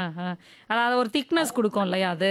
ஆ. அதாவது ஒரு திக்னஸ் கொடுக்கும் இல்லையா அது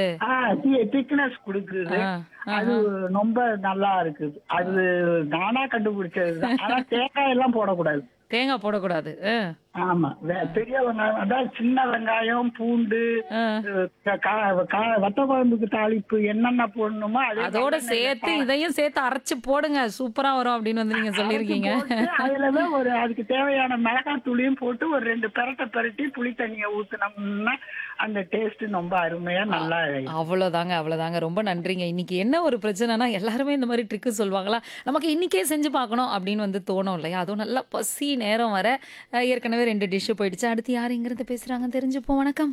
திக்னஸ் கொடுக்குது ஆ, அது ரொம்ப நல்லா இருக்குது அது நானா கண்டுபிடிச்சது ஆனா தேங்காய் எல்லாம் போடக்கூடாது தேங்காய் போடக்கூடாது ஆ, ஆமா வே- பெரிய வெங்காயம் அதாவது சின்ன வெங்காயம் பூண்டு ஆ. க- கா- கா- வத்த குழம்புக்கு தாளிப்பு என்னென்ன போடணுமோ அதே அதோட நல்லெண்ணெய் சேர்த்து இதையும் சேர்த்து அரைச்சு போடுங்க சூப்பரா வரும் அப்படின்னு வந்து நீங்க சொல்லியிருக்கீங்க போட்டு அதுலதான் ஒரு அதுக்கு தேவையான மிளகாய் தூளியும் போட்டு ஒரு ரெண்டு பெரட்டை பெரட்டி புளி தண்ணியை ஊத்துனோம்னா அந்த டேஸ்ட் ரொம்ப அருமையா நல்லா அவ்வளோதாங்க அவ்வளோதாங்க ரொம்ப நன்றிங்க இன்னைக்கு என்ன ஒரு பிரச்சனைனா எல்லாருமே இந்த மாதிரி ட்ரிக்கு சொல்லுவாங்களா நமக்கு இன்னைக்கே செஞ்சு பார்க்கணும் அப்படின்னு வந்து தோணும் இல்லையா அதுவும் நல்லா பசி நேரம் வர அஹ், ஏற்கனவே ரெண்டு டிஷ்ஷு போயிடுச்சு அடுத்து யார் இங்கிருந்து பேசுறாங்க தெரிஞ்சுப்போம் வணக்கம்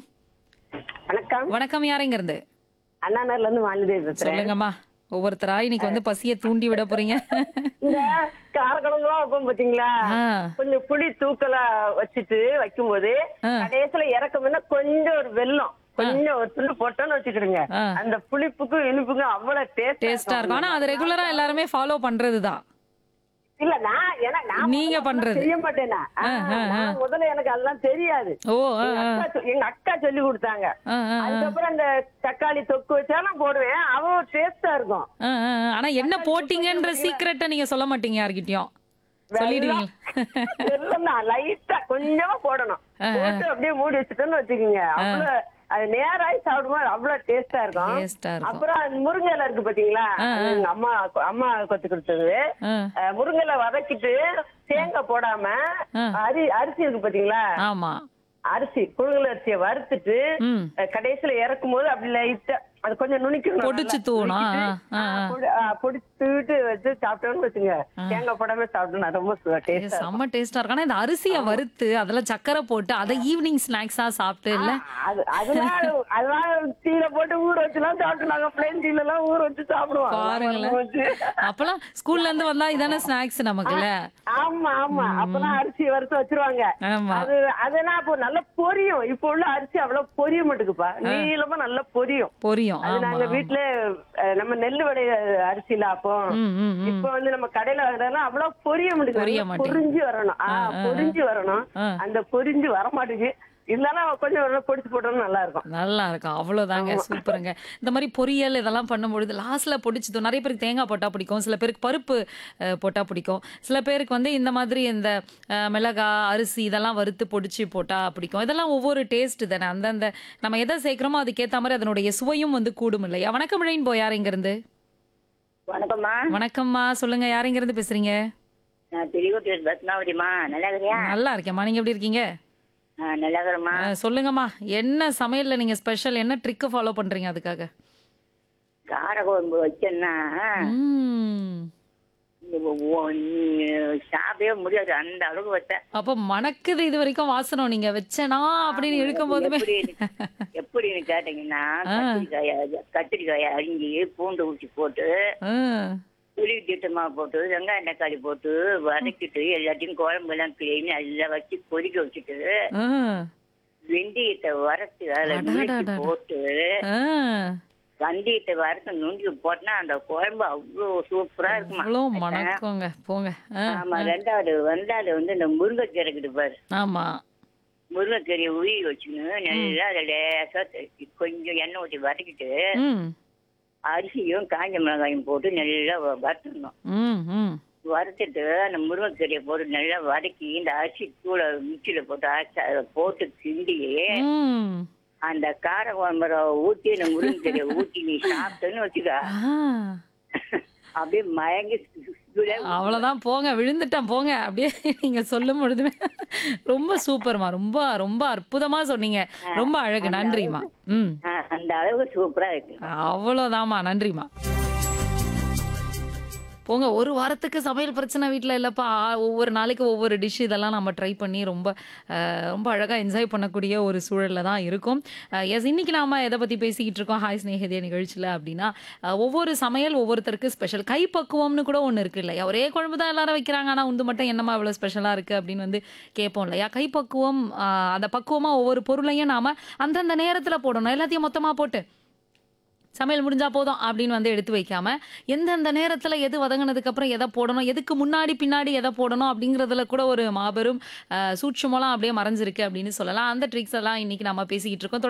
வணக்கம் வணக்கம் யார் இங்கிருந்து அண்ணாநகர்ல இருந்து வாலிதே பேசுறேன் சொல்லுங்கம்மா ஒவ்வொருத்தரா இன்னைக்கு வந்து பசியை தூண்டி விட போறீங்க இந்த காரக்குழம்புலாம் வைப்போம் பாத்தீங்களா ஆ, கொஞ்சம் புளி தூக்கலா வச்சுட்டு வைக்கும்போது ஆ. கடைசியில இறக்கும்னா கொஞ்சம் ஒரு வெல்லம் கொஞ்சம் ஒரு துண்டு போட்டோன்னு வச்சுக்கிடுங்க ஆ. அந்த புளிப்புக்கும் இனிப்புக்கும் அவ்வளவு டேஸ்ட் டேஸ்டா இருக்கும் ஆனா அது ரெகுலரா எல்லாருமே ஃபாலோ பண்றதுதான் இல்ல நான் ஏன்னா நான் நீங்க முதல்ல பண்றது. செய்ய மாட்டேனா ஆ, ஆ, ஆ, நான் முதல்ல எனக்கு அதெல்லாம் தெரியாது ஓ ஆ, எங்க ஆ, அக்கா சொ- எங்க அக்கா சொல்லி கொடுத்தாங்க ஆ, ஆ, ஆ. அதுக்கப்புறம் அந்த தக்காளி தொக்கு வச்சா நான் போடுவேன் அவன் டேஸ்டா இருக்கும் ஆ, ஆ, ஆ. ஆனா என்ன போட்டீங்கன்ற சீக்கிரட்டை நீங்க சொல்ல மாட்டீங்க யார்கிட்டயும் சொல்லிடுவீங்க வெல்லம் தான் லைட்டா கொஞ்சமா போடணும் போட்டு அப்படியே மூடி வச்சுட்டோம்னு வச்சுக்கோங்க அவ்வளவு அது நேராய் சாப்பிடும்போது அவ்வளவு டேஸ்டா இருக்கும் டேஸ்டா இருக்கும் அப்புறம் அது முருங்கை இலை இருக்கு பாத்தீங்களா அது எங்க அம்மா அம்மா கொத்து கொடுத்தது ஆ, அஹ், முருங்கை இலை வதக்கிட்டு தேங்காய் போடாம ஆ. அரி அரிசி இருக்கு பாத்தீங்களா ஆமா அரிசி புழுங்கல் அரிசியை வறுத்துட்டு ம் அஹ், கடைசியில இறக்கும் போது அப்படி லைட்டா அது கொஞ்சம் நுணுக்கணும் பொடிச்சு நல்லா. தூணும். ஆ, நுணுக்கிட்டு, ஆ, ஆ. ஆ, பொடி- ஆ, பொடிச்சுட்டு வச்சு சாப்பிட்டோம்னு வச்சுங்க தேங்காய் போடாம சாப்பிட்டோம்னா ரொம்ப இது டேஸ்டா செம்ம டேஸ்டா இருக்கும் ஆனா இந்த அரிசியை வறுத்து அதுல சக்கரை போட்டு அதை ஈவினிங் ஸ்நாக்ஸா சாப்பிட்டு இல்ல அது அதெல்லாம் அதெல்லாம் டீல போட்டு ஊற வச்சுலாம் சாப்பிட்டு நாங்க பிளேன் டீல எல்லாம் ஊற வச்சு சாப்பிடுவோம் பாருங்களேன். ஊற வச்சு. அப்பெல்லாம் ஸ்கூல்ல இருந்து வந்தா இதானே ஸ்நாக்ஸ் நமக்குல ஆமா ஆமா அப்பதான் அரிசி வறுத்து வச்சிருவாங்க ஆமா அது அதெல்லாம் அப்போ நல்லா பொரியும் இப்போ உள்ள அரிசி அவ்வளவு பொரிய மாட்டேங்குப்பா நீளமா நல்லா பொரியும் பொரியும் அது ஆமா நாங்க வீட்டுல அஹ், நம்ம நெல்லு விடைய அரிசியில அப்போ ம், ம், ம். இப்ப வந்து நம்ம கடையில வாங்குறதுலாம் அவ்வளவு பொரிய பொரிய மாட்டேங்குது மாட்டேங்குது. பொரிஞ்சு வரணும் ஆ பொரிஞ்சு வரணும் ஆ. அந்த பொரிஞ்சு வர மாட்டேங்குது இருந்தாலும் கொஞ்சம் ஒரு பொடிச்சு போட்டோம்னா நல்லா இருக்கும் நல்லா இருக்கும் அவ்வளவுதாங்க சூப்பருங்க இந்த மாதிரி பொரியல் இதெல்லாம் பண்ணும்பொழுது லாஸ்ட்ல பொடிச்சது நிறைய பேருக்கு தேங்காய் போட்டா பிடிக்கும் சில பேருக்கு பருப்பு அஹ், போட்டா பிடிக்கும் சில பேருக்கு வந்து இந்த மாதிரி இந்த அஹ், மிளகா அரிசி இதெல்லாம் வறுத்து பொடிச்சு போட்டா பிடிக்கும் இதெல்லாம் ஒவ்வொரு டேஸ்ட் தானே அந்தந்த நம்ம எதை சேர்க்கிறோமோ அதுக்கேத்த மாதிரி அதனுடைய சுவையும் வந்து கூடும் இல்லையா வணக்கம் இழையின் போய் யார் இங்க இருந்து வணக்கம்மா வணக்கம்மா சொல்லுங்க யார் இங்க இருந்து பேசுறீங்க நான் திருவட்டூர் பத்மாவதிமா நல்லா இருக்கிறியா நல்லா இருக்கேம்மா நீங்க எப்படி இருக்கீங்க ஆ, நல்லா இருக்கிறம்மா அஹ், சொல்லுங்கம்மா என்ன சமையல்ல நீங்க ஸ்பெஷல் என்ன ட்ரிக்கு ஃபாலோ பண்றீங்க அதுக்காக கார குழம்பு வச்சேன்னா ம் சாப்பிடவே முடியாது அந்த அளவுக்கு வச்சேன் அப்ப மணக்குது இது வரைக்கும் வாசனம் நீங்க வச்சனா அப்படின்னு இழுக்கும் போதுமே எப்படி எப்படின்னு கேட்டீங்கன்னா கத்திரிக்காய கத்திரிக்காயை அரிஞ்சு பூண்டு ஊற்றி போட்டு புளி திட்டமா போட்டு வெங்காயம் தக்காளி போட்டு வதக்கிட்டு எல்லாத்தையும் குழம்பு எல்லாம் கிளீன் நல்லா வச்சு கொதிக்க வச்சுட்டு வெந்தயத்தை வறுத்து அதில் நுணுக்கி அடாடாடா. போட்டு வெந்தயத்தை வறுத்து நுணுக்கி போட்டா அந்த குழம்பு அவ்வளோ சூப்பரா இருக்குமா அவ்வளோ மணக்குங்க போங்க ஆ, ஆமா ரெண்டாவது ரெண்டாவது வந்து இந்த முருங்கைக்கீரை இருக்குது பாரு ஆமா முருங்கைக்கீரையை உருவி வச்சுக்கணும் நல்லா அதை லேசா த- கொஞ்சம் எண்ணெய் ஊற்றி வதக்கிட்டு ம் அரிசியும் காஞ்ச மிளகாயும் போட்டு நல்லா வ- வறுத்துடணும் ம் ம் வறுத்துட்டு அந்த முருங்கைக்கீரையை போட்டு நல்லா வதக்கி இந்த அரிசி தூளை மிக்சியில போட்டு அரைச்சி அதை போட்டு கிண்டி ம் அந்த கார குழம்புற ஊத்தி அந்த முருங்கைக்கீரையை ஊத்தி நீ சாப்பிட்டேன்னு வச்சுக்க ஆ, அப்படியே மயங்கி சு- சுட அவ்வளவுதான் போங்க விழுந்துட்டேன் போங்க அப்படியே நீங்க சொல்லும் பொழுதுமே ரொம்ப சூப்பர்மா ரொம்ப ரொம்ப அற்புதமா சொன்னீங்க ரொம்ப அழகு நன்றிம்மா ம் ஆ, அந்த அளவுக்கு சூப்பரா இருக்கு அவ்வளோதாம்மா நன்றிம்மா போங்க ஒரு வாரத்துக்கு சமையல் பிரச்சனை வீட்டில் இல்லைப்பா ஆ, ஒவ்வொரு நாளைக்கு ஒவ்வொரு டிஷ் இதெல்லாம் நம்ம ட்ரை பண்ணி ரொம்ப அஹ், ரொம்ப அழகாக என்ஜாய் பண்ணக்கூடிய ஒரு சூழலில் தான் இருக்கும் எஸ் இன்னைக்கு நாம எதை பற்றி பேசிக்கிட்டு இருக்கோம் ஹாய் ஸ்நேகிதே நிகழ்ச்சியில் அப்படின்னா அஹ், ஒவ்வொரு சமையல் ஒவ்வொருத்தருக்கு ஸ்பெஷல் கைப்பக்குவம்னு கூட ஒன்று இருக்கு இல்லையா ஒரே குழம்பு தான் எல்லாரும் வைக்கிறாங்க ஆனால் உந்து மட்டும் என்னம்மா இவ்வளோ ஸ்பெஷலாக இருக்குது அப்படின்னு வந்து கேட்போம் இல்லையா கைப்பக்குவம் அஹ், அந்த பக்குவமாக ஒவ்வொரு பொருளையும் நாம் அந்தந்த நேரத்தில் போடணும் எல்லாத்தையும் மொத்தமாக போட்டு சமையல் முடிஞ்சா போதும் அப்படின்னு வந்து எடுத்து வைக்காம எந்தெந்த நேரத்துல எது வதங்கினதுக்கு அப்புறம் எதை போடணும் எதுக்கு முன்னாடி பின்னாடி எதை போடணும் அப்படிங்கறதுல கூட ஒரு மாபெரும் அஹ், சூட்சுமலாம் அப்படியே மறைஞ்சிருக்கு அப்படின்னு சொல்லலாம் அந்த ட்ரிக்ஸ் எல்லாம் இன்னைக்கு நம்ம பேசிக்கிட்டு இருக்கோம்